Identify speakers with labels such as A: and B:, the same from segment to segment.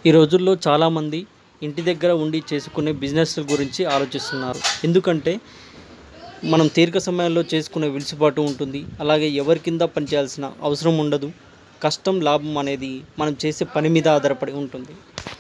A: ఈ రోజుల్లో చాలామంది ఇంటి దగ్గర ఉండి చేసుకునే బిజినెస్ గురించి ఆలోచిస్తున్నారు ఎందుకంటే మనం తీరిక సమయాల్లో చేసుకునే వెలుసుబాటు ఉంటుంది అలాగే ఎవరి కింద పనిచేయాల్సిన అవసరం ఉండదు కష్టం లాభం అనేది మనం చేసే పని మీద ఆధారపడి ఉంటుంది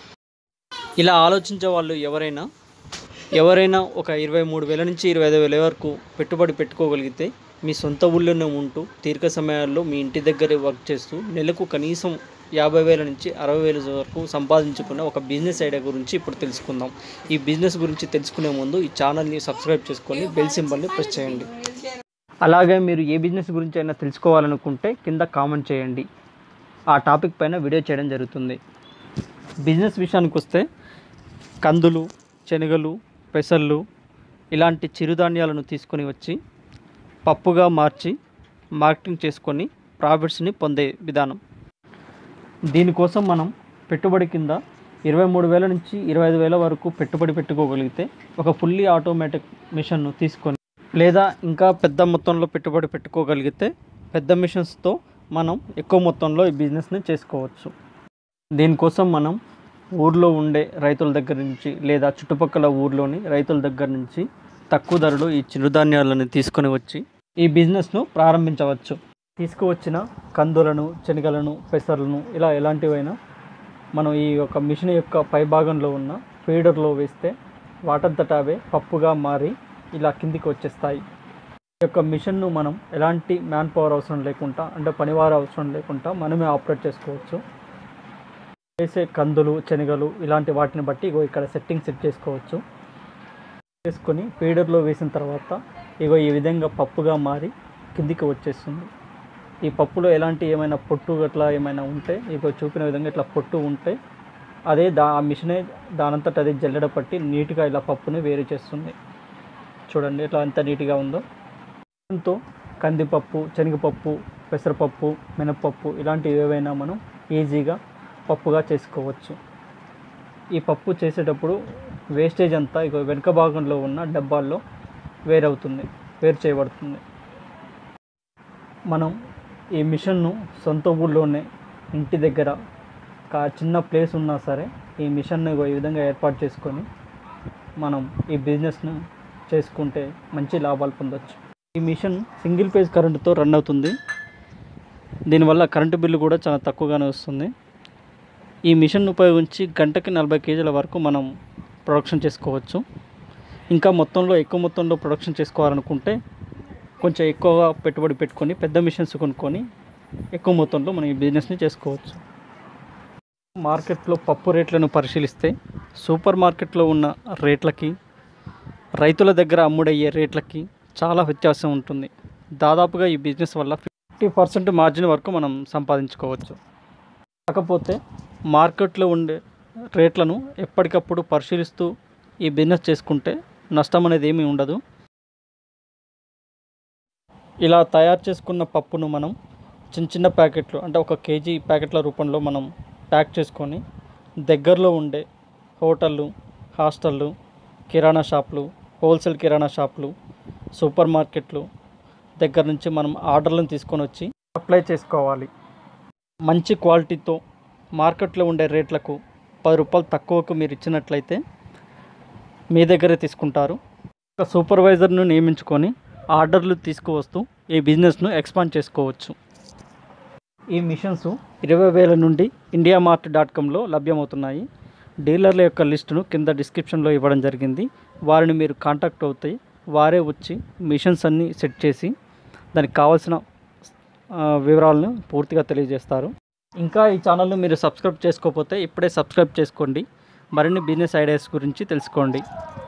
A: ఇలా ఆలోచించే వాళ్ళు ఎవరైనా ఎవరైనా ఒక ఇరవై మూడు వేల నుంచి ఇరవై ఐదు వేల వరకు పెట్టుబడి పెట్టుకోగలిగితే మీ సొంత ఊళ్ళోనే ఉంటూ తీరిక సమయాల్లో మీ ఇంటి దగ్గరే వర్క్ చేస్తూ నెలకు కనీసం యాభై వేల నుంచి అరవై వేల వరకు సంపాదించుకునే ఒక బిజినెస్ ఐడియా గురించి ఇప్పుడు తెలుసుకుందాం ఈ బిజినెస్ గురించి తెలుసుకునే ముందు ఈ ఛానల్ని సబ్స్క్రైబ్ చేసుకొని బెల్ సింబల్ని ప్రెస్ చేయండి అలాగే మీరు ఏ బిజినెస్ గురించి అయినా తెలుసుకోవాలనుకుంటే కింద కామెంట్ చేయండి ఆ టాపిక్ పైన వీడియో చేయడం జరుగుతుంది బిజినెస్ విషయానికి వస్తే కందులు శనగలు పెసళ్ళు ఇలాంటి చిరుధాన్యాలను తీసుకొని వచ్చి పప్పుగా మార్చి మార్కెటింగ్ చేసుకొని ప్రాఫిట్స్ని పొందే విధానం దీనికోసం మనం పెట్టుబడి కింద ఇరవై మూడు వేల నుంచి ఇరవై ఐదు వేల వరకు పెట్టుబడి పెట్టుకోగలిగితే ఒక ఫుల్లీ ఆటోమేటిక్ మిషన్ను తీసుకొని లేదా ఇంకా పెద్ద మొత్తంలో పెట్టుబడి పెట్టుకోగలిగితే పెద్ద మిషన్స్తో మనం ఎక్కువ మొత్తంలో ఈ బిజినెస్ని చేసుకోవచ్చు దీనికోసం మనం ఊర్లో ఉండే రైతుల దగ్గర నుంచి లేదా చుట్టుపక్కల ఊర్లోని రైతుల దగ్గర నుంచి తక్కువ ధరలో ఈ చిరుధాన్యాలను తీసుకొని వచ్చి ఈ బిజినెస్ను ప్రారంభించవచ్చు తీసుకువచ్చిన కందులను శనగలను పెసర్లను ఇలా ఎలాంటివైనా మనం ఈ యొక్క మిషన్ యొక్క పైభాగంలో ఉన్న ఫీడర్లో వేస్తే వాటంతట అవే పప్పుగా మారి ఇలా కిందికి వచ్చేస్తాయి ఈ యొక్క మిషన్ను మనం ఎలాంటి మ్యాన్ పవర్ అవసరం లేకుండా అంటే పనివారు అవసరం లేకుండా మనమే ఆపరేట్ చేసుకోవచ్చు వేసే కందులు శనగలు ఇలాంటి వాటిని బట్టి ఇగో ఇక్కడ సెట్టింగ్ సెట్ చేసుకోవచ్చు చేసుకొని ఫీడర్లో వేసిన తర్వాత ఇగో ఈ విధంగా పప్పుగా మారి కిందికి వచ్చేస్తుంది ఈ పప్పులో ఎలాంటి ఏమైనా పొట్టు అట్లా ఏమైనా ఉంటే ఇగో చూపిన విధంగా ఇట్లా పొట్టు ఉంటే అదే దా ఆ మిషనే దానంతట అదే జల్లెడ పట్టి నీట్గా ఇలా పప్పుని వేరు చేస్తుంది చూడండి ఇట్లా ఎంత నీట్గా ఉందో దాంతో కందిపప్పు శనగపప్పు పెసరపప్పు మినపప్పు ఇలాంటివి ఏవైనా మనం ఈజీగా పప్పుగా చేసుకోవచ్చు ఈ పప్పు చేసేటప్పుడు వేస్టేజ్ అంతా ఇక వెనుక భాగంలో ఉన్న డబ్బాల్లో వేరవుతుంది వేరు చేయబడుతుంది మనం ఈ మిషన్ను సొంత ఊళ్ళోనే ఇంటి దగ్గర కా చిన్న ప్లేస్ ఉన్నా సరే ఈ మిషన్ను ఈ విధంగా ఏర్పాటు చేసుకొని మనం ఈ బిజినెస్ను చేసుకుంటే మంచి లాభాలు పొందొచ్చు ఈ మిషన్ సింగిల్ పేజ్ కరెంటుతో రన్ అవుతుంది దీనివల్ల కరెంటు బిల్లు కూడా చాలా తక్కువగానే వస్తుంది ఈ మిషన్ ఉపయోగించి గంటకి నలభై కేజీల వరకు మనం ప్రొడక్షన్ చేసుకోవచ్చు ఇంకా మొత్తంలో ఎక్కువ మొత్తంలో ప్రొడక్షన్ చేసుకోవాలనుకుంటే కొంచెం ఎక్కువగా పెట్టుబడి పెట్టుకొని పెద్ద మిషన్స్ కొనుక్కొని ఎక్కువ మొత్తంలో మనం ఈ బిజినెస్ని చేసుకోవచ్చు మార్కెట్లో పప్పు రేట్లను పరిశీలిస్తే సూపర్ మార్కెట్లో ఉన్న రేట్లకి రైతుల దగ్గర అమ్ముడయ్యే రేట్లకి చాలా వ్యత్యాసం ఉంటుంది దాదాపుగా ఈ బిజినెస్ వల్ల ఫిఫ్టీ పర్సెంట్ మార్జిన్ వరకు మనం సంపాదించుకోవచ్చు కాకపోతే మార్కెట్లో ఉండే రేట్లను ఎప్పటికప్పుడు పరిశీలిస్తూ ఈ బిజినెస్ చేసుకుంటే నష్టం అనేది ఏమీ ఉండదు ఇలా తయారు చేసుకున్న పప్పును మనం చిన్న చిన్న ప్యాకెట్లు అంటే ఒక కేజీ ప్యాకెట్ల రూపంలో మనం ప్యాక్ చేసుకొని దగ్గరలో ఉండే హోటళ్ళు హాస్టళ్ళు కిరాణా షాపులు హోల్సేల్ కిరాణా షాపులు సూపర్ మార్కెట్లు దగ్గర నుంచి మనం ఆర్డర్లను తీసుకొని వచ్చి అప్లై చేసుకోవాలి మంచి క్వాలిటీతో మార్కెట్లో ఉండే రేట్లకు పది రూపాయలు తక్కువకు మీరు ఇచ్చినట్లయితే మీ దగ్గరే తీసుకుంటారు ఒక సూపర్వైజర్ను నియమించుకొని ఆర్డర్లు తీసుకువస్తూ ఈ బిజినెస్ను ఎక్స్పాండ్ చేసుకోవచ్చు ఈ మిషన్స్ ఇరవై వేల నుండి ఇండియా మార్ట్ డాట్ కామ్లో లభ్యమవుతున్నాయి డీలర్ల యొక్క లిస్టును కింద డిస్క్రిప్షన్లో ఇవ్వడం జరిగింది వారిని మీరు కాంటాక్ట్ అవుతాయి వారే వచ్చి మిషన్స్ అన్నీ సెట్ చేసి దానికి కావాల్సిన ఆ, వివరాలను పూర్తిగా తెలియజేస్తారు ఇంకా ఈ ఛానల్ను మీరు సబ్స్క్రైబ్ చేసుకోకపోతే ఇప్పుడే సబ్స్క్రైబ్ చేసుకోండి మరిన్ని బిజినెస్ ఐడియాస్ గురించి తెలుసుకోండి